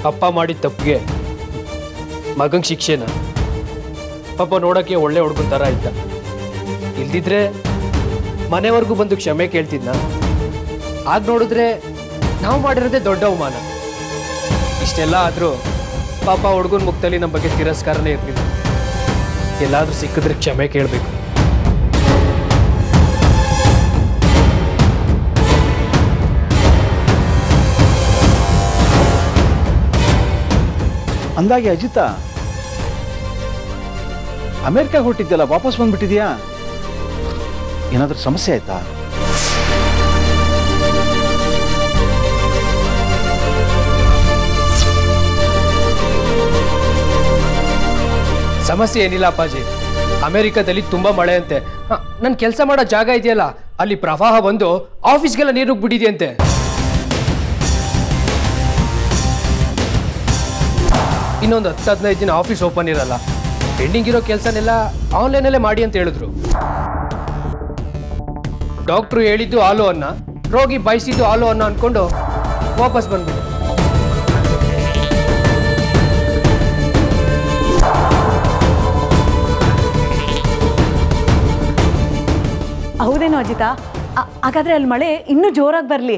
ಅಪ್ಪ ಮಾಡಿದ ತಪ್ಪಿಗೆ ಮಗಂಗೆ ಶಿಕ್ಷೆನ ಪಾಪ ನೋಡೋಕ್ಕೆ ಒಳ್ಳೆ ಹುಡುಗನ ಥರ ಇದ್ದ ಇಲ್ದಿದ್ರೆ ಮನೆವರೆಗೂ ಬಂದು ಕ್ಷಮೆ ಕೇಳ್ತಿದ್ನ ಆಗ ನೋಡಿದ್ರೆ ನಾವು ಮಾಡಿರೋದೇ ದೊಡ್ಡ ಅವಮಾನ ಇಷ್ಟೆಲ್ಲ ಆದರೂ ಪಾಪ ಹುಡುಗನ ಮುಖದಲ್ಲಿ ನಮ್ಮ ಬಗ್ಗೆ ತಿರಸ್ಕಾರನೇ ಇರಲಿಲ್ಲ ಎಲ್ಲಾದರೂ ಸಿಕ್ಕಿದ್ರೆ ಕ್ಷಮೆ ಕೇಳಬೇಕು ಅಂದಾಗೆ ಅಜಿತ ಅಮೇರಿಕಾಗೆ ಹೊರಟಿದ್ದೆಲ್ಲ ವಾಪಸ್ ಬಂದ್ಬಿಟ್ಟಿದ್ಯಾ ಏನಾದರೂ ಸಮಸ್ಯೆ ಆಯ್ತಾ ಸಮಸ್ಯೆ ಏನಿಲ್ಲ ಅಪ್ಪಾಜಿ ಅಮೆರಿಕದಲ್ಲಿ ತುಂಬಾ ಮಳೆ ಅಂತೆ ನನ್ನ ಕೆಲಸ ಮಾಡೋ ಜಾಗ ಇದೆಯಲ್ಲ ಅಲ್ಲಿ ಪ್ರವಾಹ ಬಂದು ಆಫೀಸ್ಗೆಲ್ಲ ನೀರು ನುಗ್ಬಿಟ್ಟಿದೆಯಂತೆ ಇನ್ನೊಂದು ಹತ್ತು ಹದಿನೈದು ದಿನ ಆಫೀಸ್ ಓಪನ್ ಇರಲ್ಲ ಪೆಂಡಿಂಗ್ ಇರೋ ಕೆಲಸನೆಲ್ಲ ಆನ್ಲೈನಲ್ಲೇ ಮಾಡಿ ಅಂತ ಹೇಳಿದ್ರು ಡಾಕ್ಟ್ರು ಹೇಳಿದ್ದು ಹಾಲು ಅನ್ನ ರೋಗಿ ಬಯಸಿದ್ದು ಹಾಲು ಅನ್ನ ಅನ್ಕೊಂಡು ವಾಪಸ್ ಬಂದ್ಬಿಟ್ಟು ಹೌದೇನೋ ಅಜಿತಾ ಆ- ಹಾಗಾದ್ರೆ ಅಲ್ಲಿ ಮಳೆ ಇನ್ನೂ ಜೋರಾಗಿ ಬರಲಿ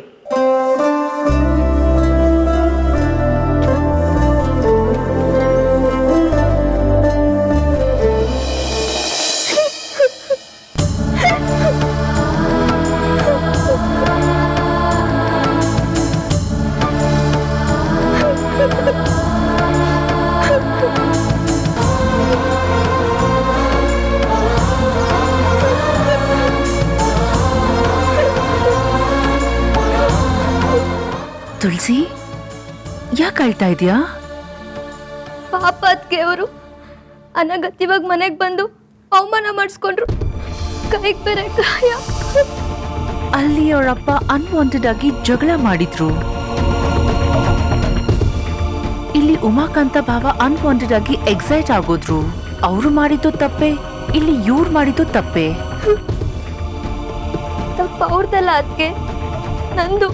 ತುಳಸಿ ಯಾಕೆ ಅಳ್ತಾ ಇದೆಯಾ ಪಾಪ ಅದಕ್ಕೆ ಅವರು ಅನಗತ್ಯವಾಗಿ ಮನೆಗೆ ಬಂದು ಅವಮಾನ ಮಾಡಿಸ್ಕೊಂಡ್ರು ಕೈಗೆ ಬೇರೆ ಗಾಯ ಅಲ್ಲಿ ಅವರಪ್ಪ ಅನ್ವಾಂಟೆಡ್ ಆಗಿ ಜಗಳ ಮಾಡಿದ್ರು ಇಲ್ಲಿ ಉಮಾಕಾಂತ ಭಾವ ಅನ್ವಾಂಟೆಡ್ ಆಗಿ ಎಕ್ಸೈಟ್ ಆಗೋದ್ರು ಅವರು ಮಾಡಿದ್ದು ತಪ್ಪೆ ಇಲ್ಲಿ ಇವ್ರು ಮಾಡಿದ್ದು ತಪ್ಪೆ ತಪ್ಪ ಅವ್ರದ್ದಲ್ಲ ಅದಕ್ಕೆ ನಂದು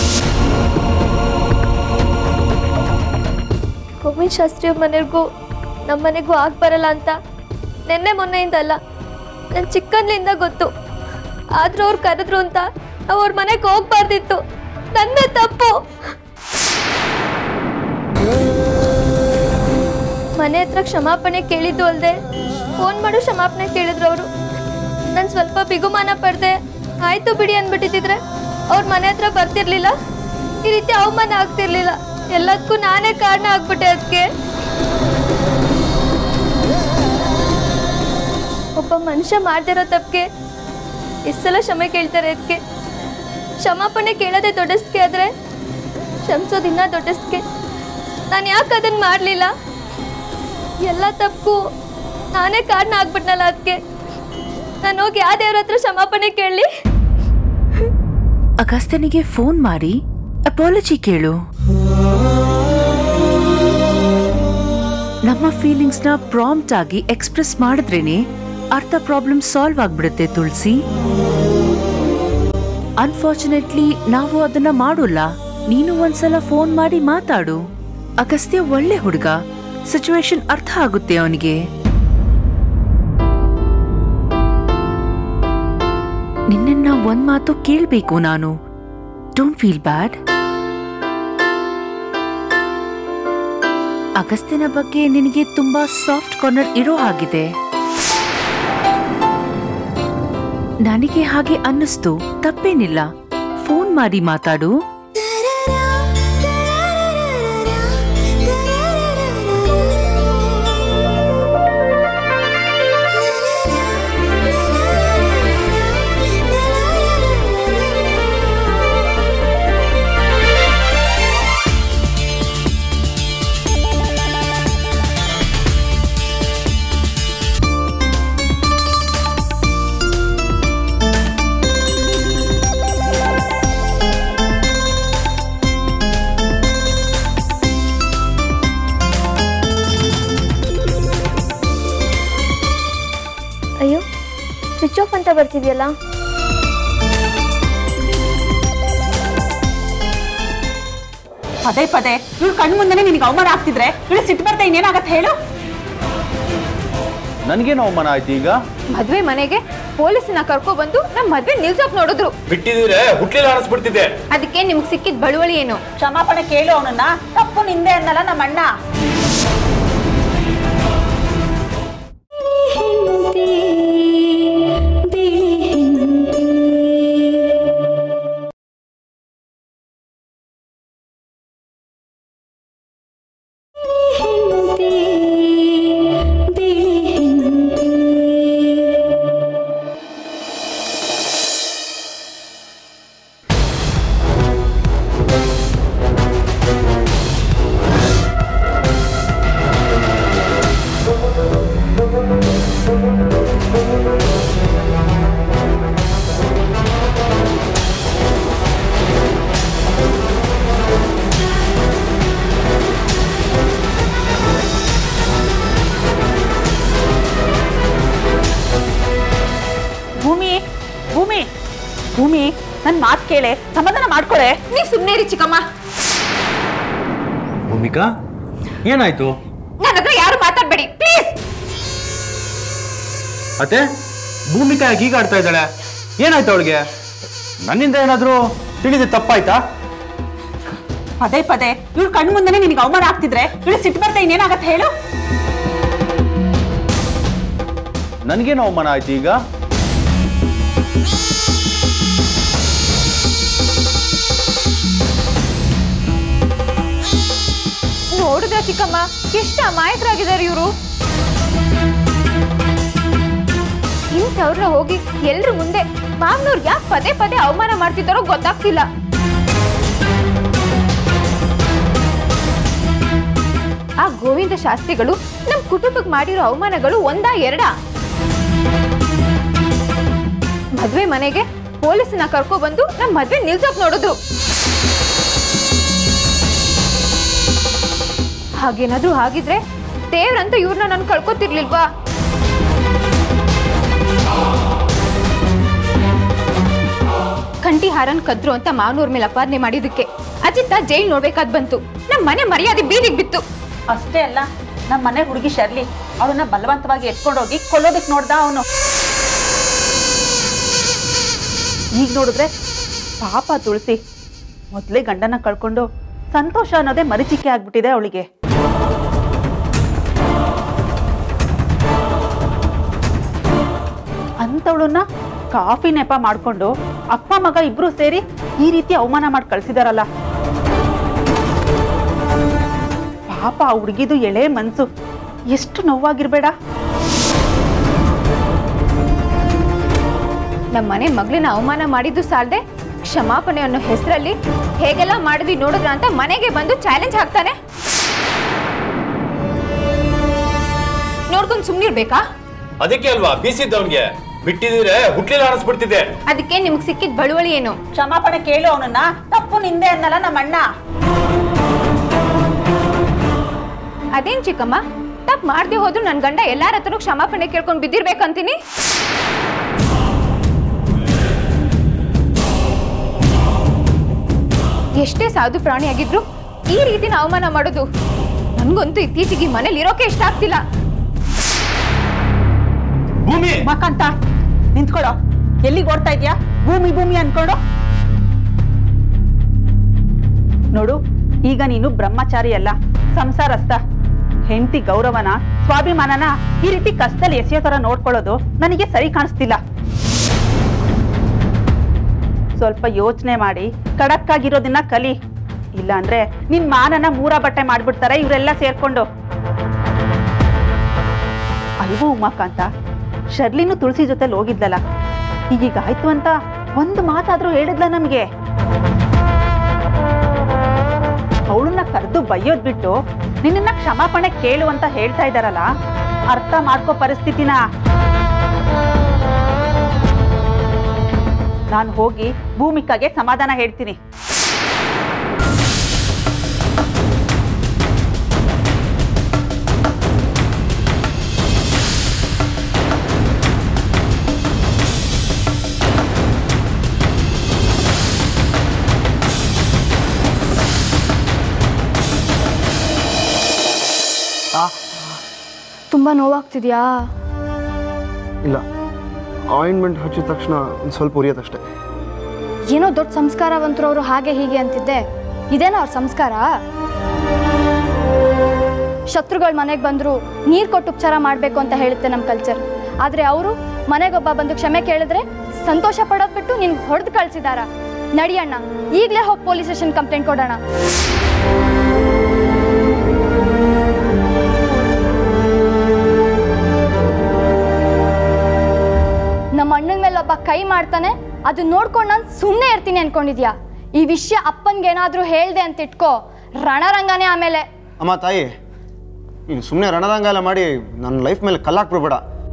ಗೋವಿಂದ್ ಶಾಸ್ತ್ರಿ ಅವ್ರ ಮನೆಗೂ ನಮ್ಮ ಮನೆಗೂ ಆಗ ಬರಲ್ಲ ಅಂತ ನಿನ್ನೆ ಮೊನ್ನೆಯಿಂದ ಅಲ್ಲ ನನ್ನ ಚಿಕ್ಕಂದ್ಲಿಂದ ಗೊತ್ತು ಆದ್ರೂ ಅವ್ರು ಕರೆದ್ರು ಅಂತ ನಾವು ಅವ್ರ ಮನೆಗೆ ಹೋಗ್ಬಾರ್ದಿತ್ತು ನನ್ನೇ ತಪ್ಪು ಮನೆ ಹತ್ರ ಕ್ಷಮಾಪಣೆ ಕೇಳಿದ್ದು ಅಲ್ಲದೆ ಫೋನ್ ಮಾಡು ಕ್ಷಮಾಪಣೆ ಕೇಳಿದ್ರು ಅವರು ನಾನು ಸ್ವಲ್ಪ ಬಿಗುಮಾನ ಪಡ್ದೆ ಆಯ್ತು ಬಿಡಿ ಅಂದ್ಬಿಟ್ಟಿದ್ರೆ ಅವ್ರ ಮನೆ ಹತ್ರ ಬರ್ತಿರ್ಲಿಲ್ಲ ಈ ರೀತಿ ಅವಮಾನ ಆಗ್ತಿರ್ಲಿಲ್ಲ ಎಲ್ಲದಕ್ಕೂ ನಾನೇ ಕಾರಣ ಆಗ್ಬಿಟ್ಟೆ ಅದಕ್ಕೆ ಒಬ್ಬ ಮನುಷ್ಯ ಮಾಡ್ದಿರೋ ತಪ್ಪಿಗೆ ಎಷ್ಟು ಸಲ ಕ್ಷಮೆ ಕೇಳ್ತಾರೆ ಅದಕ್ಕೆ ಕ್ಷಮಾಪಣೆ ಕೇಳೋದೇ ದೊಡ್ಡಸ್ಕೆ ಆದ್ರೆ ಕ್ಷಮಿಸೋದಿನ್ನ ದೊಡ್ಡಸ್ಕೆ ನಾನು ಯಾಕೆ ಅದನ್ನ ಮಾಡಲಿಲ್ಲ ಎಲ್ಲ ತಪ್ಪು ನಾನೇ ಕಾರಣ ಆಗ್ಬಿಟ್ನಲ್ಲ ಅದಕ್ಕೆ ನಾನು ಹೋಗಿ ಯಾವ ದೇವ್ರ ಹತ್ರ ಕ್ಷಮಾಪಣೆ ಕೇಳಲಿ ಅಗಸ್ತ್ಯನಿಗೆ ಫೋನ್ ಮಾಡಿ ಅಪಾಲಜಿ ಕೇಳು ನಮ್ಮ ಫೀಲಿಂಗ್ಸ್ನ ಪ್ರಾಂಪ್ಟ್ ಆಗಿ ಎಕ್ಸ್ಪ್ರೆಸ್ ಮಾಡಿದ್ರೇನೆ ಅರ್ಧ ಪ್ರಾಬ್ಲಮ್ ಸಾಲ್ವ್ ಆಗ್ಬಿಡುತ್ತೆ ತುಳಸಿ ಅನ್ಫಾರ್ಚುನೇಟ್ಲಿ ನಾವು ಅದನ್ನ ಮಾಡೋಲ್ಲ ನೀನು ಒಂದ್ಸಲ ಫೋನ್ ಮಾಡಿ ಮಾತಾಡು ಅಗಸ್ತ್ಯ ಒಳ್ಳೆ ಹುಡುಗ ಸಿಚುವೇಶನ್ ಅರ್ಥ ಆಗುತ್ತೆ ಅವನಿಗೆ ನಿನ್ನನ್ನ ಒಂದ್ ಮಾತು ಕೇಳ್ಬೇಕು ನಾನು ಡೋಂಟ್ ಫೀಲ್ ಬ್ಯಾಡ್ ಅಗಸ್ತ್ಯನ ಬಗ್ಗೆ ನಿನಗೆ ತುಂಬಾ ಸಾಫ್ಟ್ ಕಾರ್ನರ್ ಇರೋ ಹಾಗಿದೆ ನನಗೆ ಹಾಗೆ ಅನ್ನಿಸ್ತು ತಪ್ಪೇನಿಲ್ಲ ಫೋನ್ ಮಾಡಿ ಮಾತಾಡು ಅಯ್ಯೋ ಸ್ವಿಚ್ ಆಫ್ ಅಂತ ಬರ್ತಿದ್ಯಲ್ಲ ಪದೇ ಪದೇ ಇವ್ಳು ಕಣ್ ಮುಂದೆನೆ ನಿನಗೆ ಅವಮಾನ ಆಗ್ತಿದ್ರೆ ಇವಳು ಸಿಟ್ಟು ಬರ್ತಾ ಇನ್ನೇನಾಗತ್ತೆ ಹೇಳು ನನಗೇನು ಅವಮಾನ ಆಯ್ತು ಈಗ ಮದ್ವೆ ಮನೆಗೆ ಪೊಲೀಸನ್ನ ಕರ್ಕೊ ಬಂದು ನಮ್ಮ ಮದ್ವೆ ನಿಲ್ಸೋಕ್ ನೋಡಿದ್ರು ಬಿಟ್ಟಿದ್ರೆ ಹುಟ್ಲಿಲ್ಲ ಅನಿಸ್ಬಿಡ್ತಿದ್ದೆ ಅದಕ್ಕೆ ನಿಮ್ಗೆ ಸಿಕ್ಕಿದ್ ಬಳುವಳಿ ಏನು ಕ್ಷಮಾಪಣೆ ಕೇಳು ಅವನನ್ನ ತಪ್ಪು ನಿಂದೆ ಅನ್ನಲ್ಲ ನಮ್ಮ ಅಣ್ಣ ಭೂಮಿ ಭೂಮಿ ಭೂಮಿ ನನ್ ಮಾತ್ ಕೇಳೆ ಸಮಾಧಾನ ಮಾಡ್ಕೊಳೆ ನೀವ್ ಸುಮ್ನೆ ಇರಿ ಚಿಕ್ಕಮ್ಮ ಭೂಮಿಕಾ ಏನಾಯ್ತು ನನ್ನ ಹತ್ರ ಯಾರು ಮಾತಾಡ್ಬೇಡಿ ಪ್ಲೀಸ್ ಅತ್ತೆ ಭೂಮಿಕಾ ಯಾಕೆ ಹೀಗೆ ಆಡ್ತಾ ಇದ್ದಾಳೆ ಏನಾಯ್ತು ಅವಳಿಗೆ ನನ್ನಿಂದ ಏನಾದರೂ ತಿಳಿದೆ ತಪ್ಪಾಯ್ತಾ ಪದೇ ಪದೇ ಇವಳು ಕಣ್ ಮುಂದೆನೆ ನಿನಗೆ ಅವಮಾನ ಆಗ್ತಿದ್ರೆ ಇವಳು ಸಿಟ್ಟು ಬರ್ತಾ ಇನ್ನೇನಾಗತ್ತೆ ಹೇಳು ನನಗೇನು ಅವಮಾನ ಆಯ್ತು ಈಗ ನೋಡಿದ್ರ ಚಿಕ್ಕಮ್ಮ ಎಷ್ಟು ಅಮಾಯಕರಾಗಿದ್ದಾರೆ ಇವರು ಇಂಥವ್ರನ್ನ ಹೋಗಿ ಎಲ್ರ ಮುಂದೆ ಮಾಮ್ನವ್ರು ಯಾಕೆ ಪದೇ ಪದೇ ಅವಮಾನ ಮಾಡ್ತಿದ್ದಾರೋ ಗೊತ್ತಾಗ್ತಿಲ್ಲ ಆ ಗೋವಿಂದ ಶಾಸ್ತ್ರಿಗಳು ನಮ್ ಕುಟುಂಬಕ್ಕೆ ಮಾಡಿರೋ ಅವಮಾನಗಳು ಒಂದಾ ಎರಡಾ ಮದ್ವೆ ಮನೆಗೆ ಪೊಲೀಸನ್ನ ಕರ್ಕೊ ಬಂದು ನಮ್ ಮದ್ವೆ ನಿಲ್ಸೋಕ್ ನೋಡಿದ್ರು ಹಾಗೇನಾದ್ರೂ ಆಗಿದ್ರೆ ದೇವ್ರಂತ ಇವ್ರನ್ನ ನಾನು ಕಳ್ಕೊತಿರ್ಲಿಲ್ವಾ ಕಂಟಿ ಹಾರನ್ ಕದ್ರು ಅಂತ ಮಾವನೂರ್ ಮೇಲೆ ಅಪಾದನೆ ಮಾಡಿದಕ್ಕೆ ಅಜಿತ ಜೈಲ್ ನೋಡ್ಬೇಕಾದ್ ಬಂತು ನಮ್ ಮನೆ ಮರ್ಯಾದೆ ಬೀದಿಗೆ ಬಿತ್ತು ಅಷ್ಟೇ ಅಲ್ಲ ನಮ್ಮ ಮನೆ ಹುಡುಗಿ ಶರ್ಲಿ ಅವಳನ್ನ ಬಲವಂತವಾಗಿ ಎತ್ಕೊಂಡೋಗಿ ಕೊಲ್ಲೋದಕ್ಕೆ ನೋಡ್ದ ಅವನು ಈಗ ನೋಡಿದ್ರೆ ಪಾಪ ತುಳಸಿ ಮೊದಲೇ ಗಂಡನ ಕಳ್ಕೊಂಡು ಸಂತೋಷ ಅನ್ನೋದೇ ಮರಿಚಿಕೆ ಆಗ್ಬಿಟ್ಟಿದೆ ಅವಳಿಗೆ ಅಂಥವಳನ್ನ ಕಾಫಿ ನೆಪ ಮಾಡ್ಕೊಂಡು ಅಪ್ಪ ಮಗ ಇಬ್ರು ಸೇರಿ ಈ ರೀತಿ ಅವಮಾನ ಮಾಡಿ ಕಳ್ಸಿದಾರಲ್ಲ ಪಾಪ ಆ ಹುಡುಗಿದು ಎಳೆ ಮನ್ಸು ಎಷ್ಟು ನೋವಾಗಿರ್ಬೇಡ ನಮ್ಮ ಮನೆ ಮಗಳನ್ನ ಅವಮಾನ ಮಾಡಿದ್ದು ಸಾಲದೆ ಕ್ಷಮಾಪಣೆ ಅನ್ನೋ ಹೆಸರಲ್ಲಿ ಹೇಗೆಲ್ಲ ಮಾಡಿದ್ವಿ ನೋಡಿದ್ರ ಅಂತ ಮನೆಗೆ ಬಂದು ಚಾಲೆಂಜ್ ಹಾಕ್ತಾನೆ ನೋಡ್ಕೊಂಡು ಸುಮ್ನಿರ್ಬೇಕಾ ಅದಕ್ಕೆ ಅಲ್ವಾ ಬೀಸಿದ್ದವನ್ಗೆ ಬಿಟ್ಟಿದ್ರೆ ಹುಟ್ಲಿಲ್ಲ ಅನಿಸ್ಬಿಡ್ತಿದ್ದೆ ಅದಕ್ಕೆ ನಿಮ್ಗೆ ಸಿಕ್ಕಿದ ಬಳುವಳಿ ಏನು ಕ್ಷಮಾಪಣೆ ಕೇಳು ಅವನನ್ನ ತಪ್ಪು ನಿಂದೆ ಅನ್ನಲ್ಲ ನಮ್ಮ ಅಣ್ಣ ಅದೇನ್ ಚಿಕ್ಕಮ್ಮ ತಪ್ಪು ಮಾಡ್ದೆ ಹೋದ್ರು ನನ್ ಗಂಡ ಎಲ್ಲಾರ ಹತ್ರನೂ ಕ್ಷಮಾಪಣೆ ಕೇಳ್ಕೊಂಡು ಬಿದ್ದಿರ್ಬೇಕಂತೀನಿ ಎಷ್ಟೇ ಸಾಧು ಪ್ರಾಣಿಯಾಗಿದ್ರು ಈ ರೀತಿನ ಅವಮಾನ ಮಾಡೋದು ನನ್ಗಂತೂ ಇತ್ತೀಚೆಗೆ ಈ ಮನೇಲಿ ಇರೋಕೆ ಇಷ್ಟ ಆಗ್ತಿಲ್ಲ ಭೂಮಿ ಮಕ್ಕಂತ ನಿಂತ್ಕೊಳ್ಳೋ ಎಲ್ಲಿಗೆ ಓಡ್ತಾ ಇದ್ಯಾ ಭೂಮಿ ಭೂಮಿ ಅನ್ಕೊಂಡು ನೋಡು ಈಗ ನೀನು ಬ್ರಹ್ಮಚಾರಿ ಅಲ್ಲ ಸಂಸಾರಸ್ಥ ಹೆಂಡತಿ ಗೌರವನ ಸ್ವಾಭಿಮಾನನ ಈ ರೀತಿ ಕಷ್ಟದಲ್ಲಿ ಎಸೆಯೋ ತರ ನೋಡ್ಕೊಳ್ಳೋದು ನನಗೆ ಸರಿ ಕಾಣಿಸ್ತಿಲ್ಲ ಸ್ವಲ್ಪ ಯೋಚನೆ ಮಾಡಿ ಕಡಕ್ಕಾಗಿರೋದನ್ನ ಕಲಿ ಇಲ್ಲಾಂದ್ರೆ ನಿನ್ ಮಾನನ ಮೂರ ಬಟ್ಟೆ ಮಾಡ್ಬಿಡ್ತಾರೆ ಇವರೆಲ್ಲ ಸೇರ್ಕೊಂಡು ಅಲ್ವೋ ಉಮಾಕಾಂತ ಶರ್ಲಿನೂ ತುಳಸಿ ಜೊತೆಲಿ ಹೋಗಿದ್ಲಲ್ಲ ಈಗೀಗ ಆಯ್ತು ಅಂತ ಒಂದು ಮಾತಾದ್ರೂ ಹೇಳಿದ್ಲ ನಮ್ಗೆ ಅವಳನ್ನ ಕರೆದು ಬೈಯೋದ್ ಬಿಟ್ಟು ನಿನ್ನ ಕ್ಷಮಾಪಣೆ ಕೇಳು ಅಂತ ಹೇಳ್ತಾ ಇದ್ದಾರಲ್ಲ ಅರ್ಥ ಮಾಡ್ಕೋ ಪರಿಸ್ಥಿತಿನ ನಾನು ಹೋಗಿ ಭೂಮಿಕಾಗೆ ಸಮಾಧಾನ ಹೇಳ್ತೀನಿ ತುಂಬ ನೋವಾಗ್ತಿದ್ಯಾ ಇಲ್ಲ ಆಯಿಂಟ್ಮೆಂಟ್ ಹಚ್ಚಿದ ತಕ್ಷಣ ಒಂದು ಸ್ವಲ್ಪ ಉರಿಯೋದಷ್ಟೇ ಏನೋ ದೊಡ್ಡ ಸಂಸ್ಕಾರವಂತರು ಅವರು ಹಾಗೆ ಹೀಗೆ ಅಂತಿದ್ದೆ ಇದೇನೋ ಅವ್ರ ಸಂಸ್ಕಾರ ಶತ್ರುಗಳ ಮನೆಗೆ ಬಂದರೂ ನೀರು ಕೊಟ್ಟು ಉಪಚಾರ ಮಾಡಬೇಕು ಅಂತ ಹೇಳುತ್ತೆ ನಮ್ಮ ಕಲ್ಚರ್ ಆದರೆ ಅವರು ಮನೆಗೊಬ್ಬ ಬಂದು ಕ್ಷಮೆ ಕೇಳಿದ್ರೆ ಸಂತೋಷ ಪಡೋದು ಬಿಟ್ಟು ನಿನ್ಗೆ ಹೊಡೆದು ಕಳಿಸಿದಾರ ನಡಿಯಣ್ಣ ಈಗಲೇ ಹೋಗಿ ಪೊಲೀಸ್ ಸ್ಟೇಷನ್ ಕಂಪ್ಲೇಂಟ್ ಕೊಡೋಣ ನಮ್ಮ ಅಣ್ಣನ ಮೇಲೆ ಒಬ್ಬ ಕೈ ಮಾಡ್ತಾನೆ ಅದು ನೋಡ್ಕೊಂಡು ನಾನು ಸುಮ್ಮನೆ ಇರ್ತೀನಿ ಅನ್ಕೊಂಡಿದ್ಯಾ ಈ ವಿಷಯ ಅಪ್ಪನ್ಗೇನಾದ್ರೂ ಹೇಳ್ದೆ ಅಂತ ಇಟ್ಕೋ ರಣರಂಗನೇ ಆಮೇಲೆ ಅಮ್ಮ ತಾಯಿ ನೀನು ಸುಮ್ಮನೆ ರಣರಂಗ ಎಲ್ಲ ಮಾಡಿ ನನ್ನ ಲೈಫ್ ಮೇಲೆ ಕಲ್ಲಾಕ್ಬಿಡ್ಬೇಡ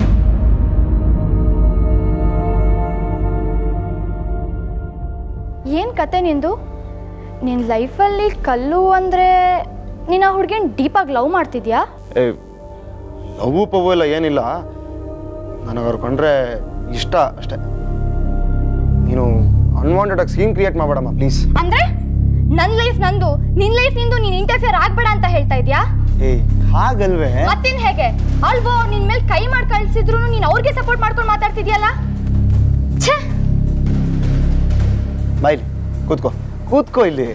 ಏನು ಕತೆ ನಿಂದು ನಿನ್ನ ಲೈಫಲ್ಲಿ ಕಲ್ಲು ಅಂದರೆ ನೀನು ಆ ಹುಡುಗಿನ ಡೀಪಾಗಿ ಲವ್ ಮಾಡ್ತಿದ್ಯಾ ಏ ಲವ್ ಪವು ಎಲ್ಲ ಏನಿಲ್ಲ ನನಗೆ ಅವ್ರು ಕಂಡ್ರೆ ಇಷ್ಟ ಅಷ್ಟೇ ನೀನು ಅನ್ವಾಂಟೆಡ್ ಆಗಿ ಸೀನ್ ಕ್ರಿಯೇಟ್ ಮಾಡಬೇಡಮ್ಮ ಪ್ಲೀಸ್ ಅಂದ್ರೆ ನನ್ನ ಲೈಫ್ ನಂದು ನಿನ್ನ ಲೈಫ್ ನಿಂದು ನೀನು ಇಂಟರ್ಫಿಯರ್ ಆಗ್ಬೇಡ ಅಂತ ಹೇಳ್ತಾ ಇದ್ಯಾ ಏಯ್ ಹಾಗಲ್ವೇ ಮತ್ತಿನ್ ಹೇಗೆ ಅಲ್ವೋ ನಿನ್ ಮೇಲೆ ಕೈ ಮಾಡಿ ಕಳ್ಸಿದ್ರು ನೀನು ಅವ್ರಿಗೆ ಸಪೋರ್ಟ್ ಮಾಡ್ಕೊಂಡು ಮಾತಾಡ್ತಿದ್ಯಲ್ಲ ಛೇ ಬಾಯ್ಲಿ ಕೂತ್ಕೋ ಕೂತ್ಕೋ ಇಲ್ಲಿ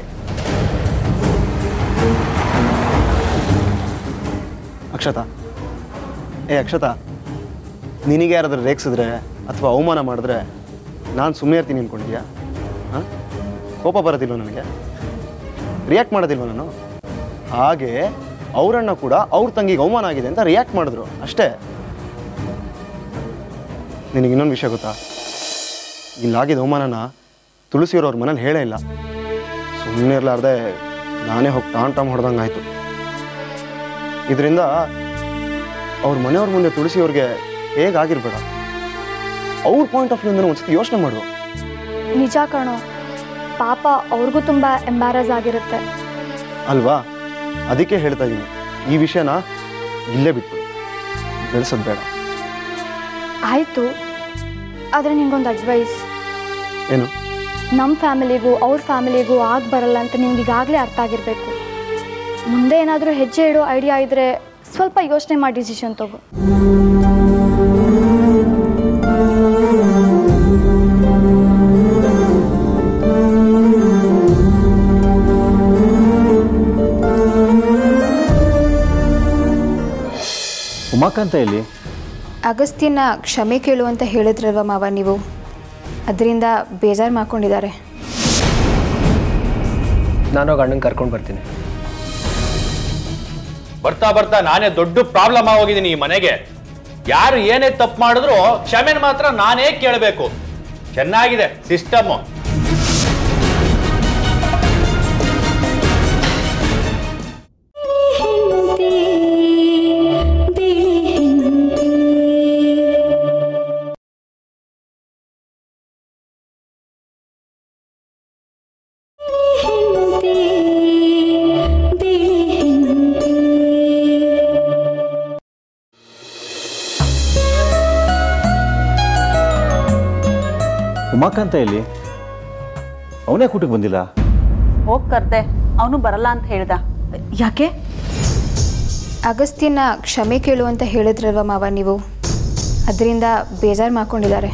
ಅಕ್ಷತಾ ಏ ಅಕ್ಷತಾ ನಿನಗೆ ಯಾರಾದ್ರೂ ರೇಗಿಸಿದ್ರೆ ಅಥವಾ ಅವಮಾನ ಮಾಡಿದ್ರೆ ನಾನು ಸುಮ್ಮನೆ ಇರ್ತೀನಿ ಅಂದ್ಕೊಂಡಿದ್ಯಾ ಹಾಂ ಕೋಪ ಬರೋದಿಲ್ವ ನನಗೆ ರಿಯಾಕ್ಟ್ ಮಾಡೋದಿಲ್ವ ನಾನು ಹಾಗೆ ಅವರನ್ನ ಕೂಡ ಅವ್ರ ತಂಗಿಗೆ ಅವಮಾನ ಆಗಿದೆ ಅಂತ ರಿಯಾಕ್ಟ್ ಮಾಡಿದ್ರು ಅಷ್ಟೇ ನಿನಗೆ ಇನ್ನೊಂದು ವಿಷಯ ಗೊತ್ತಾ ಇಲ್ಲಾಗಿದ್ದ ಅವಮಾನನ ತುಳಸಿಯವ್ರವ್ರ ಮನೇಲಿ ಹೇಳೇ ಇಲ್ಲ ಸುಮ್ಮನೆ ಇರಲಾರ್ದೆ ನಾನೇ ಹೋಗಿ ಟಾನ್ ಟಾಮ್ ಹೊಡೆದಂಗೆ ಆಯಿತು ಇದರಿಂದ ಅವ್ರ ಮನೆಯವ್ರ ಮುಂದೆ ತುಳಸಿಯವ್ರಿಗೆ ಹೇಗಾಗಿರ್ಬೇಡ ಅವ್ರ ಪಾಯಿಂಟ್ ಆಫ್ ವ್ಯೂಂದ ಒಂದ್ಸತಿ ಯೋಚನೆ ಮಾಡು ನಿಜ ಕಣೋ ಪಾಪ ಅವ್ರಿಗೂ ತುಂಬ ಎಂಬ್ಯಾರಸ್ ಆಗಿರುತ್ತೆ ಅಲ್ವಾ ಅದಕ್ಕೆ ಹೇಳ್ತಾ ಇದ್ದೀನಿ ಈ ವಿಷಯನ ಇಲ್ಲೇ ಬಿಟ್ಟು ಬೆಳೆಸೋದು ಬೇಡ ಆಯಿತು ಆದರೆ ನಿಂಗೊಂದು ಅಡ್ವೈಸ್ ಏನು ನಮ್ಮ ಫ್ಯಾಮಿಲಿಗೂ ಅವ್ರ ಫ್ಯಾಮಿಲಿಗೂ ಆಗ ಬರಲ್ಲ ಅಂತ ನಿಮ್ಗೆ ಈಗಾಗಲೇ ಅರ್ಥ ಆಗಿರಬೇಕು ಮುಂದೆ ಏನಾದರೂ ಹೆಜ್ಜೆ ಇಡೋ ಐಡಿಯಾ ಇದ್ದರೆ ಸ್ವಲ್ಪ ಯೋಚನೆ ಮಾಡಿ ಡಿಸಿಷನ್ ತಗೋ ಉಮಾಕಾಂತ ಎಲ್ಲಿ ಅಗಸ್ತ್ಯನ ಕ್ಷಮೆ ಕೇಳು ಅಂತ ಹೇಳಿದ್ರಲ್ವ ಮಾವ ನೀವು ಅದರಿಂದ ಬೇಜಾರು ಮಾಡ್ಕೊಂಡಿದ್ದಾರೆ ನಾನೋಗಿ ಅಣ್ಣಂಗೆ ಕರ್ಕೊಂಡು ಬರ್ತೀನಿ ಬರ್ತಾ ಬರ್ತಾ ನಾನೇ ದೊಡ್ಡ ಪ್ರಾಬ್ಲಮ್ ಆಗೋಗಿದ್ದೀನಿ ಈ ಮನೆಗೆ ಯಾರು ಏನೇ ತಪ್ಪು ಮಾಡಿದ್ರು ಕ್ಷಮೆನ ಮಾತ್ರ ನಾನೇ ಕೇಳಬೇಕು ಚೆನ್ನಾಗಿದೆ ಸಿಸ್ಟಮ್ ಉಮಾಕಾಂತ ಎಲ್ಲಿ ಅವನೇ ಕೂಟಕ್ಕೆ ಬಂದಿಲ್ಲ ಹೋಗ್ ಕರ್ದೆ ಅವನು ಬರಲ್ಲ ಅಂತ ಹೇಳ್ದ ಯಾಕೆ ಅಗಸ್ತ್ಯನ ಕ್ಷಮೆ ಕೇಳು ಅಂತ ಹೇಳಿದ್ರಲ್ವ ಮಾವ ನೀವು ಅದರಿಂದ ಬೇಜಾರು ಮಾಡ್ಕೊಂಡಿದ್ದಾರೆ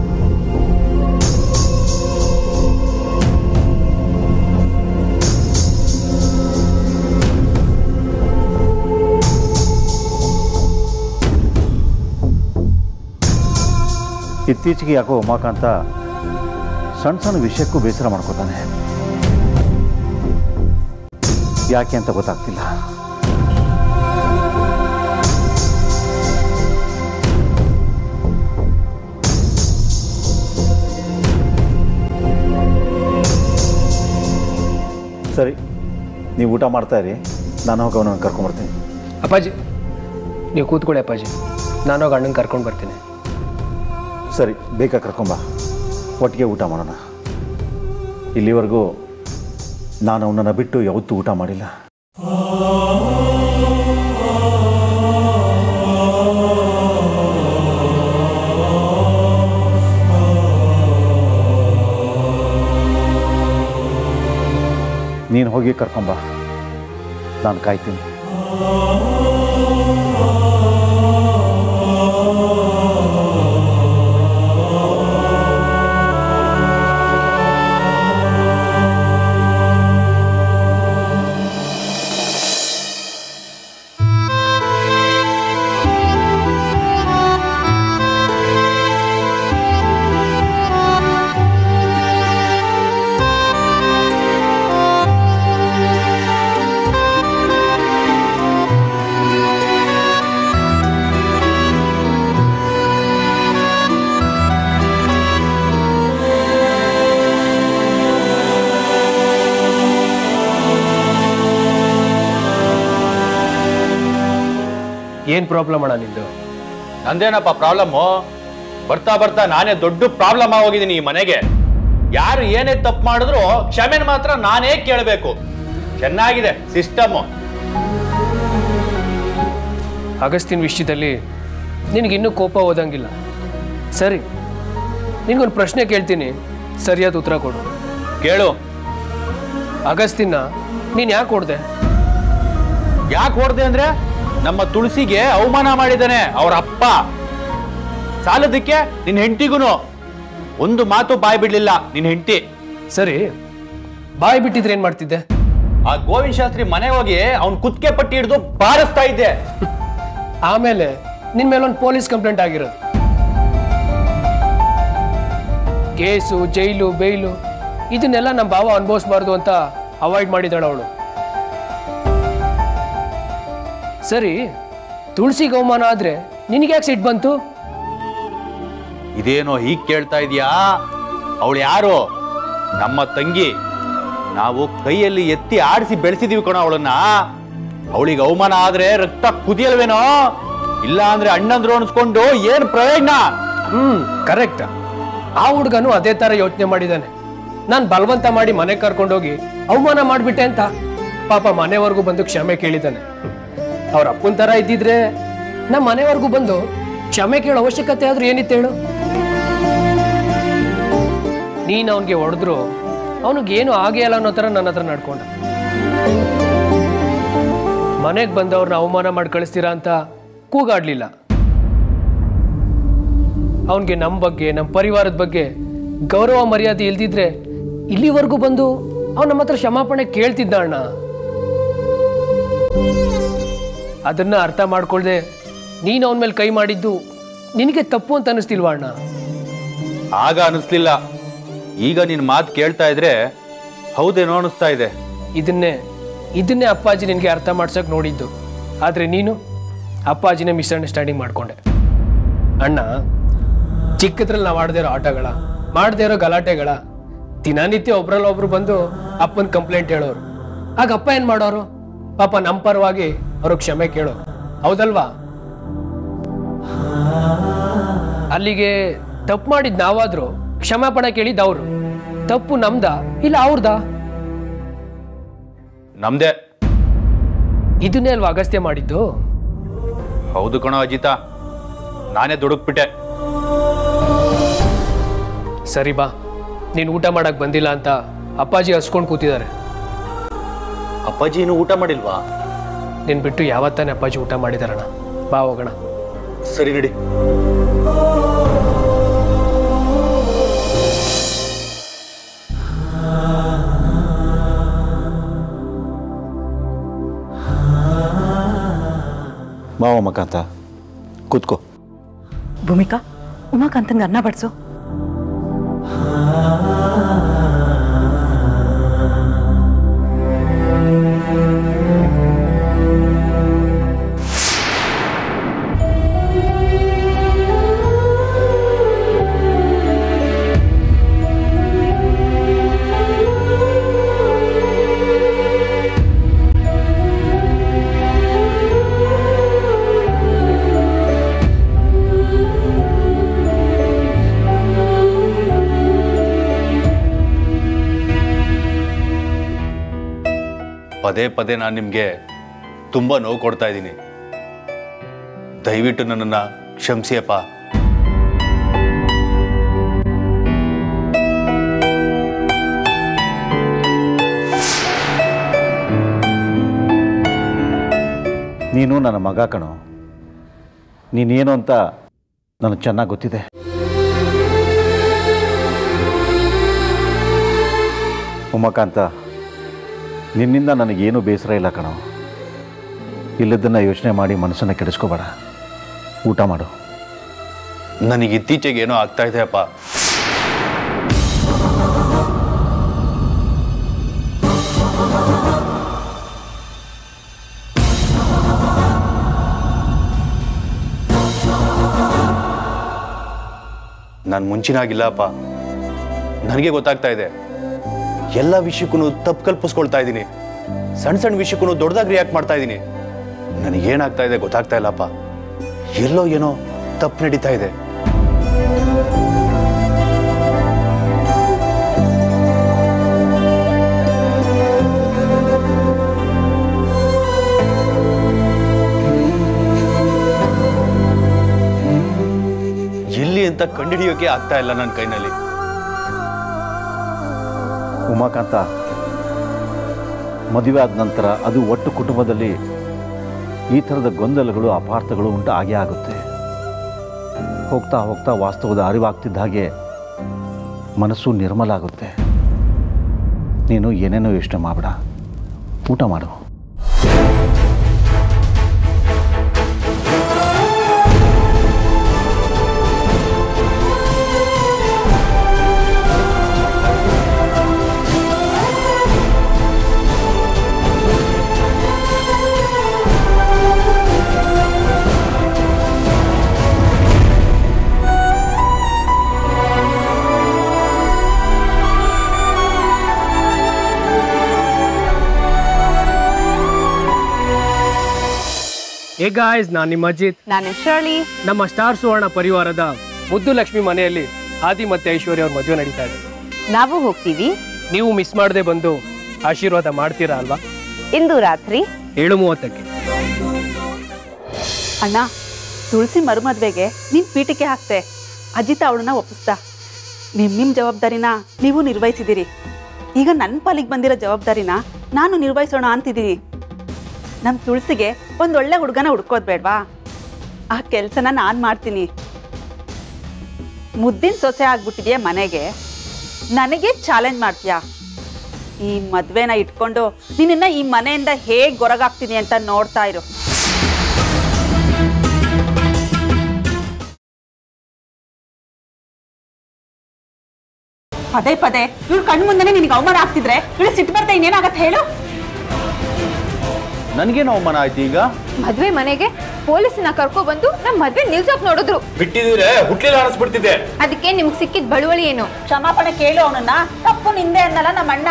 ಇತ್ತೀಚೆಗೆ ಯಾಕೋ ಉಮಾಕಾಂತ ಸಣ್ಣ ಸಣ್ಣ ವಿಷಯಕ್ಕೂ ಬೇಸರ ಮಾಡ್ಕೋತಾನೆ ಯಾಕೆ ಅಂತ ಗೊತ್ತಾಗ್ತಿಲ್ಲ ಸರಿ ನೀವು ಊಟ ಮಾಡ್ತಾ ಇರಿ ನಾನು ಹೋಗಿ ಅವನನ್ನು ಕರ್ಕೊಂಬರ್ತೀನಿ ಅಪ್ಪಾಜಿ ನೀವು ಕೂತ್ಕೊಳ್ಳಿ ಅಪ್ಪಾಜಿ ನಾನೋಗಿ ಅಣ್ಣಂಗೆ ಕರ್ಕೊಂಡು ಬರ್ತೀನಿ ಸರಿ ಬೇಕಾ ಕರ್ಕೊಂಬ ಒಟ್ಟಿಗೆ ಊಟ ಮಾಡೋಣ ಇಲ್ಲಿವರೆಗೂ ನಾನು ಅವನನ್ನು ಬಿಟ್ಟು ಯಾವತ್ತೂ ಊಟ ಮಾಡಿಲ್ಲ ನೀನು ಹೋಗಿ ಕರ್ಕೊಂಬ ನಾನು ಕಾಯ್ತೀನಿ ಏನು ಪ್ರಾಬ್ಲಮ್ ಅಣ್ಣ ನಿಂದು ನಂದೇನಪ್ಪ ಪ್ರಾಬ್ಲಮ್ಮು ಬರ್ತಾ ಬರ್ತಾ ನಾನೇ ದೊಡ್ಡ ಪ್ರಾಬ್ಲಮ್ ಆಗೋಗಿದ್ದೀನಿ ಈ ಮನೆಗೆ ಯಾರು ಏನೇ ತಪ್ಪು ಮಾಡಿದ್ರು ಕ್ಷಮೆನ ಮಾತ್ರ ನಾನೇ ಕೇಳಬೇಕು ಚೆನ್ನಾಗಿದೆ ಸಿಸ್ಟಮ್ ಅಗಸ್ತಿನ ವಿಷಯದಲ್ಲಿ ನಿನಗಿನ್ನೂ ಕೋಪ ಓದಂಗಿಲ್ಲ ಸರಿ ನಿನಗೊಂದು ಪ್ರಶ್ನೆ ಕೇಳ್ತೀನಿ ಸರಿಯಾದ ಉತ್ತರ ಕೊಡು ಕೇಳು ಅಗಸ್ತಿನ ನೀನು ಯಾಕೆ ಹೊಡ್ದೆ ಯಾಕೆ ಹೊಡ್ದೆ ಅಂದ್ರೆ ನಮ್ಮ ತುಳಸಿಗೆ ಅವಮಾನ ಮಾಡಿದ್ದಾನೆ ಅವ್ರ ಅಪ್ಪ ಸಾಲದಕ್ಕೆ ನಿನ್ನ ಹೆಂಡತಿಗೂ ಒಂದು ಮಾತು ಬಾಯ್ ಬಿಡ್ಲಿಲ್ಲ ನಿನ್ನ ಹೆಂಡತಿ ಸರಿ ಬಾಯಿ ಬಿಟ್ಟಿದ್ರೆ ಏನು ಮಾಡ್ತಿದ್ದೆ ಆ ಗೋವಿಂದ ಶಾಸ್ತ್ರಿ ಮನೆ ಹೋಗಿ ಅವ್ನ್ ಕುತ್ತಿಗೆ ಪಟ್ಟಿ ಹಿಡಿದು ಬಾರಿಸ್ತಾ ಇದ್ದೆ ಆಮೇಲೆ ನಿನ್ನ ಮೇಲೆ ಒಂದು ಪೊಲೀಸ್ ಕಂಪ್ಲೇಂಟ್ ಆಗಿರೋದು ಕೇಸು ಜೈಲು ಬೇಯ್ಲು ಇದನ್ನೆಲ್ಲ ನಮ್ಮ ಭಾವ ಅನುಭವಿಸ್ಬಾರ್ದು ಅಂತ ಅವಾಯ್ಡ್ ಮಾಡಿದಾಳ ಅವಳು ಸರಿ ತುಳಸಿಗೆ ಅವಮಾನ ಆದ್ರೆ ನಿನಗೆ ಯಾಕೆ ಸಿಟ್ಟು ಬಂತು ಇದೇನೋ ಹೀಗ್ ಕೇಳ್ತಾ ಇದೀಯಾ ಅವಳು ಯಾರು ನಮ್ಮ ತಂಗಿ ನಾವು ಕೈಯಲ್ಲಿ ಎತ್ತಿ ಆಡಿಸಿ ಬೆಳೆಸಿದೀವಿ ಕಣೋ ಅವಳನ್ನ ಅವಳಿಗೆ ಅವಮಾನ ಆದ್ರೆ ರಕ್ತ ಕುದಿಯಲ್ವೇನೋ ಇಲ್ಲ ಅಂದ್ರೆ ಅಣ್ಣಂದ್ರು ಅನ್ಸ್ಕೊಂಡು ಏನ್ ಪ್ರಯೋಜನ ಹ್ಮ್ ಕರೆಕ್ಟ್ ಆ ಹುಡುಗನು ಅದೇ ತರ ಯೋಚನೆ ಮಾಡಿದಾನೆ ನಾನು ಬಲವಂತ ಮಾಡಿ ಮನೆ ಕರ್ಕೊಂಡೋಗಿ ಅವಮಾನ ಮಾಡ್ಬಿಟ್ಟೆ ಅಂತ ಪಾಪ ಮನೆವರೆಗೂ ಬಂದು ಕ್ಷಮೆ ಕೇಳಿದ್ದಾನೆ ಅವ್ರ ಅಪ್ಪನ ತರ ಇದ್ದಿದ್ರೆ ನಮ್ಮ ಮನೆವರೆಗೂ ಬಂದು ಕ್ಷಮೆ ಕೇಳೋ ಅವಶ್ಯಕತೆ ಆದ್ರೂ ಏನಿತ್ತು ಹೇಳು ನೀನ್ ಅವನ್ಗೆ ಹೊಡೆದ್ರು ಅವನಿಗೆ ಏನು ಆಗೇ ಅಲ್ಲ ಅನ್ನೋ ತರ ನನ್ನ ಹತ್ರ ನಡ್ಕೊಂಡ ಮನೆಗೆ ಬಂದವ್ರನ್ನ ಅವಮಾನ ಮಾಡಿ ಕಳಿಸ್ತೀರಾ ಅಂತ ಕೂಗಾಡ್ಲಿಲ್ಲ ಅವನಿಗೆ ನಮ್ಮ ಬಗ್ಗೆ ನಮ್ಮ ಪರಿವಾರದ ಬಗ್ಗೆ ಗೌರವ ಮರ್ಯಾದೆ ಇಲ್ದಿದ್ರೆ ಇಲ್ಲಿವರೆಗೂ ಬಂದು ಅವ್ನು ನಮ್ಮ ಹತ್ರ ಕ್ಷಮಾಪಣೆ ಕೇಳ್ತಿದ್ದ ಅಣ್ಣ ಅದನ್ನ ಅರ್ಥ ಮಾಡ್ಕೊಳ್ದೆ ನೀನು ಅವನ ಮೇಲೆ ಕೈ ಮಾಡಿದ್ದು ನಿನಗೆ ತಪ್ಪು ಅಂತ ಅನಿಸ್ತಿಲ್ವಾ ಅಣ್ಣ ಆಗ ಅನಿಸ್ಲಿಲ್ಲ ಈಗ ನಿನ್ ಮಾತು ಕೇಳ್ತಾ ಇದ್ರೆ ಹೌದೇನೋ ಅನಿಸ್ತಾ ಇದೆ ಇದನ್ನೇ ಇದನ್ನೇ ಅಪ್ಪಾಜಿ ನಿನಗೆ ಅರ್ಥ ಮಾಡ್ಸಕ್ ನೋಡಿದ್ದು ಆದರೆ ನೀನು ಅಪ್ಪಾಜಿನೇ ಮಿಸ್ಅಂಡರ್ಸ್ಟ್ಯಾಂಡಿಂಗ್ ಮಾಡ್ಕೊಂಡೆ ಅಣ್ಣ ಚಿಕ್ಕದ್ರಲ್ಲಿ ನಾವು ಆಡದೇ ಇರೋ ಆಟಗಳ ಮಾಡದೇ ಇರೋ ಗಲಾಟೆಗಳ ದಿನನಿತ್ಯ ಒಬ್ರಲ್ಲ ಒಬ್ರು ಬಂದು ಅಪ್ಪನ ಕಂಪ್ಲೇಂಟ್ ಹೇಳೋರು ಆಗ ಅಪ್ಪ ಏನ್ ಮಾಡೋರು ಪಾಪ ನಮ್ಮ ಪರವಾಗಿ ಅವರು ಕ್ಷಮೆ ಕೇಳೋರು ಹೌದಲ್ವಾ ಅಲ್ಲಿಗೆ ತಪ್ಪು ಮಾಡಿದ್ ನಾವಾದ್ರೂ ಕ್ಷಮಾಪಣೆ ಕೇಳಿದ್ದು ಅವರು ತಪ್ಪು ನಮ್ದ ಇಲ್ಲ ಅವ್ರದಾ ನಮ್ದೇ ಇದನ್ನೇ ಅಲ್ವಾ ಅಗಸ್ತ್ಯ ಮಾಡಿದ್ದು ಹೌದು ಕಣೋ ಅಜಿತ ನಾನೇ ದುಡುಕ್ಬಿಟ್ಟೆ ಸರಿ ಬಾ ನೀನು ಊಟ ಮಾಡಕ್ ಬಂದಿಲ್ಲ ಅಂತ ಅಪ್ಪಾಜಿ ಹಸ್ಕೊಂಡು ಕೂತಿದ್ದಾರೆ ಅಪ್ಪಾಜಿ ಇನ್ನು ಊಟ ಮಾಡಿಲ್ವಾ ನಿನ್ ಬಿಟ್ಟು ಯಾವತ್ತಾನೆ ಅಪ್ಪಾಜಿ ಊಟ ಮಾಡಿದಾರಣ ಬಾ ಹೋಗೋಣ ಸರಿ ನಡಿ ಮಾವ ಮಕಾಂತ ಕೂತ್ಕೋ ಭೂಮಿಕಾ ಉಮಾಕಾಂತಂಗೆ ಅನ್ನ ಬಡಿಸು ಪದೇ ಪದೇ ನಾನು ನಿಮಗೆ ತುಂಬ ನೋವು ಕೊಡ್ತಾ ಇದ್ದೀನಿ ದಯವಿಟ್ಟು ನನ್ನನ್ನು ಕ್ಷಮಿಸಿಯಪ್ಪ ನೀನು ನನ್ನ ಮಗ ಕಣೋ ನೀನೇನು ಅಂತ ನನಗೆ ಚೆನ್ನಾಗಿ ಗೊತ್ತಿದೆ ಉಮಾಕಾಂತ ನಿನ್ನಿಂದ ನನಗೇನು ಬೇಸರ ಇಲ್ಲ ಕಣೋ ಇಲ್ಲದನ್ನು ಯೋಚನೆ ಮಾಡಿ ಮನಸ್ಸನ್ನು ಕೆಡಿಸ್ಕೋಬೇಡ ಊಟ ಮಾಡು ನನಗೆ ಇತ್ತೀಚೆಗೆ ಏನೋ ಆಗ್ತಾ ಇದೆ ಅಪ್ಪ ನಾನು ಮುಂಚಿನಾಗಿಲ್ಲ ಅಪ್ಪ ನನಗೆ ಗೊತ್ತಾಗ್ತಾ ಇದೆ ಎಲ್ಲ ವಿಷಯಕ್ಕೂ ತಪ್ಪು ಕಲ್ಪಿಸ್ಕೊಳ್ತಾ ಇದ್ದೀನಿ ಸಣ್ಣ ಸಣ್ಣ ವಿಷಯಕ್ಕೂ ದೊಡ್ಡದಾಗಿ ರಿಯಾಕ್ಟ್ ಮಾಡ್ತಾ ಇದ್ದೀನಿ ನನಗೇನಾಗ್ತಾ ಇದೆ ಗೊತ್ತಾಗ್ತಾ ಇಲ್ಲಪ್ಪ ಎಲ್ಲೋ ಏನೋ ತಪ್ಪು ನಡೀತಾ ಇದೆ ಎಲ್ಲಿ ಅಂತ ಕಂಡುಹಿಡಿಯೋಕೆ ಆಗ್ತಾ ಇಲ್ಲ ನನ್ನ ಕೈನಲ್ಲಿ ಉಮಾಕಾಂತ ಮದುವೆ ಆದ ನಂತರ ಅದು ಒಟ್ಟು ಕುಟುಂಬದಲ್ಲಿ ಈ ಥರದ ಗೊಂದಲಗಳು ಅಪಾರ್ಥಗಳು ಉಂಟು ಆಗೇ ಆಗುತ್ತೆ ಹೋಗ್ತಾ ಹೋಗ್ತಾ ವಾಸ್ತವದ ಅರಿವಾಗ್ತಿದ್ದ ಹಾಗೆ ಮನಸ್ಸು ನಿರ್ಮಲ ಆಗುತ್ತೆ ನೀನು ಏನೇನೋ ಯೋಚನೆ ಮಾಡಬೇಡ ಊಟ ಮಾಡು ಏ ಗಾಯ್ಸ್ ನಾನು ನಿಮ್ಮ ಅಜಿತ್ ನಾನು ಶರ್ಲಿ ನಮ್ಮ ಸ್ಟಾರ್ ಸುವರ್ಣ ಪರಿವಾರದ ಮುದ್ದು ಲಕ್ಷ್ಮಿ ಮನೆಯಲ್ಲಿ ಆದಿ ಮತ್ತೆ ಐಶ್ವರ್ಯ ಅವ್ರ ಮದುವೆ ನಡೀತಾ ಇದೆ ನಾವು ಹೋಗ್ತೀವಿ ನೀವು ಮಿಸ್ ಮಾಡದೆ ಬಂದು ಆಶೀರ್ವಾದ ಮಾಡ್ತೀರಾ ಅಲ್ವಾ ಇಂದು ರಾತ್ರಿ ಏಳು ಮೂವತ್ತಕ್ಕೆ ಅಣ್ಣ ತುಳಸಿ ಮರುಮದ್ವೆಗೆ ನೀನು ಪೀಠಿಕೆ ಹಾಕ್ತೆ ಅಜಿತ ಅವಳನ್ನ ಒಪ್ಪಿಸ್ದ ನಿಮ್ಮ ನಿಮ್ಮ ಜವಾಬ್ದಾರಿನ ನೀವು ನಿರ್ವಹಿಸಿದಿರಿ ಈಗ ನನ್ನ ಪಾಲಿಗೆ ಬಂದಿರೋ ಜವಾಬ್ದಾರಿನ ನಾನು ನಿರ್ವಹಿಸೋಣ ಅಂತಿದ್ದೀನಿ ನಮ್ಮ ತುಳಸಿಗೆ ಒಂದು ಒಳ್ಳೆ ಹುಡುಗನ ಹುಡ್ಕೋದು ಬೇಡವಾ ಆ ಕೆಲಸನ ನಾನು ಮಾಡ್ತೀನಿ ಮುದ್ದಿನ ಸೊಸೆ ಆಗ್ಬಿಟ್ಟಿದೆಯಾ ಮನೆಗೆ ನನಗೆ ಚಾಲೆಂಜ್ ಮಾಡ್ತೀಯಾ ಈ ಮದ್ವೆನ ಇಟ್ಕೊಂಡು ನಿನ್ನ ಈ ಮನೆಯಿಂದ ಹೇಗೆ ಹೊರಗಾಗ್ತೀನಿ ಅಂತ ನೋಡ್ತಾ ಇರು ಪದೇ ಪದೇ ಇವ್ರು ಕಣ್ಣು ಮುಂದೆನೆ ನಿನಗೆ ಅವಮಾನ ಆಗ್ತಿದ್ರೆ ಇವಳು ಸಿಟ್ಟು ಬರ್ತಾ ಇನ್ನೇನಾಗತ್ತೆ ಹೇಳು ನನಗೇನು ಅವಮಾನ ಆಯ್ತು ಈಗ ಮದ್ವೆ ಮನೆಗೆ ಪೊಲೀಸನ್ನ ಕರ್ಕೊ ಬಂದು ನಮ್ಮ ಮದ್ವೆ ನಿಲ್ಸೋಕ್ ನೋಡಿದ್ರು ಬಿಟ್ಟಿದ್ರೆ ಹುಟ್ಲಿಲ್ಲ ಅನಿಸ್ಬಿಡ್ತಿದ್ದೆ ಅದಕ್ಕೆ ನಿಮ್ಗೆ ಸಿಕ್ಕಿದ್ ಬಳುವಳಿ ಏನು ಕ್ಷಮಾಪಣೆ ಕೇಳು ಅವನನ್ನ ತಪ್ಪು ನಿಂದೆ ಅನ್ನಲ್ಲ ನಮ್ಮ ಅಣ್ಣ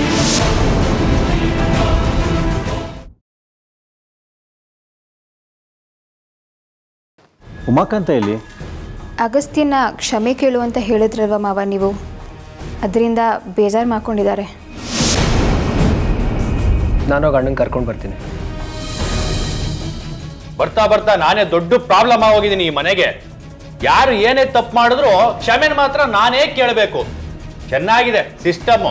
ಉಮಾಕಾಂತ ಎಲ್ಲಿ ಅಗಸ್ತ್ಯನ ಕ್ಷಮೆ ಕೇಳು ಅಂತ ಹೇಳಿದ್ರಲ್ವ ಮಾವ ನೀವು ಅದರಿಂದ ಬೇಜಾರು ಮಾಡ್ಕೊಂಡಿದ್ದಾರೆ ನಾನು ಅಣ್ಣಂಗೆ ಕರ್ಕೊಂಡು ಬರ್ತೀನಿ ಬರ್ತಾ ಬರ್ತಾ ನಾನೇ ದೊಡ್ಡ ಪ್ರಾಬ್ಲಮ್ ಆಗೋಗಿದ್ದೀನಿ ಈ ಮನೆಗೆ ಯಾರು ಏನೇ ತಪ್ಪು ಮಾಡಿದ್ರು ಕ್ಷಮೆನ ಮಾತ್ರ ನಾನೇ ಕೇಳಬೇಕು ಚೆನ್ನಾಗಿದೆ ಸಿಸ್ಟಮ್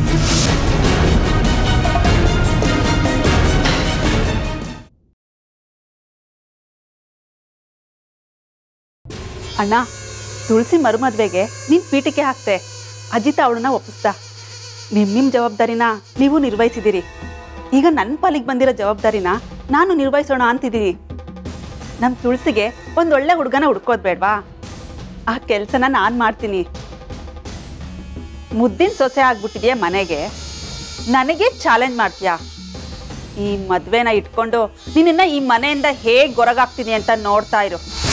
ಅಣ್ಣ ತುಳಸಿ ಮರುಮದ್ವೆಗೆ ನೀನು ಪೀಠಿಕೆ ಹಾಕ್ತೆ ಅಜಿತ ಅವಳನ್ನ ಒಪ್ಪಿಸ್ದ ನಿಮ್ಮ ನಿಮ್ಮ ಜವಾಬ್ದಾರಿನ ನೀವು ನಿರ್ವಹಿಸಿದಿರಿ ಈಗ ನನ್ನ ಪಾಲಿಗೆ ಬಂದಿರೋ ಜವಾಬ್ದಾರಿನ ನಾನು ನಿರ್ವಹಿಸೋಣ ಅಂತಿದ್ದೀನಿ ನಮ್ಮ ತುಳಸಿಗೆ ಒಂದು ಒಳ್ಳೆ ಹುಡುಗನ ಹುಡ್ಕೋದು ಬೇಡವಾ ಆ ಕೆಲಸನ ನಾನು ಮಾಡ್ತೀನಿ ಮುದ್ದಿನ ಸೊಸೆ ಆಗ್ಬಿಟ್ಟಿದೆಯಾ ಮನೆಗೆ ನನಗೆ ಚಾಲೆಂಜ್ ಮಾಡ್ತೀಯಾ ಈ ಮದ್ವೆನ ಇಟ್ಕೊಂಡು ನಿನ್ನ ಈ ಮನೆಯಿಂದ ಹೇಗೆ ಹೊರಗಾಗ್ತೀನಿ ಅಂತ ನೋಡ್ತಾ ಇರು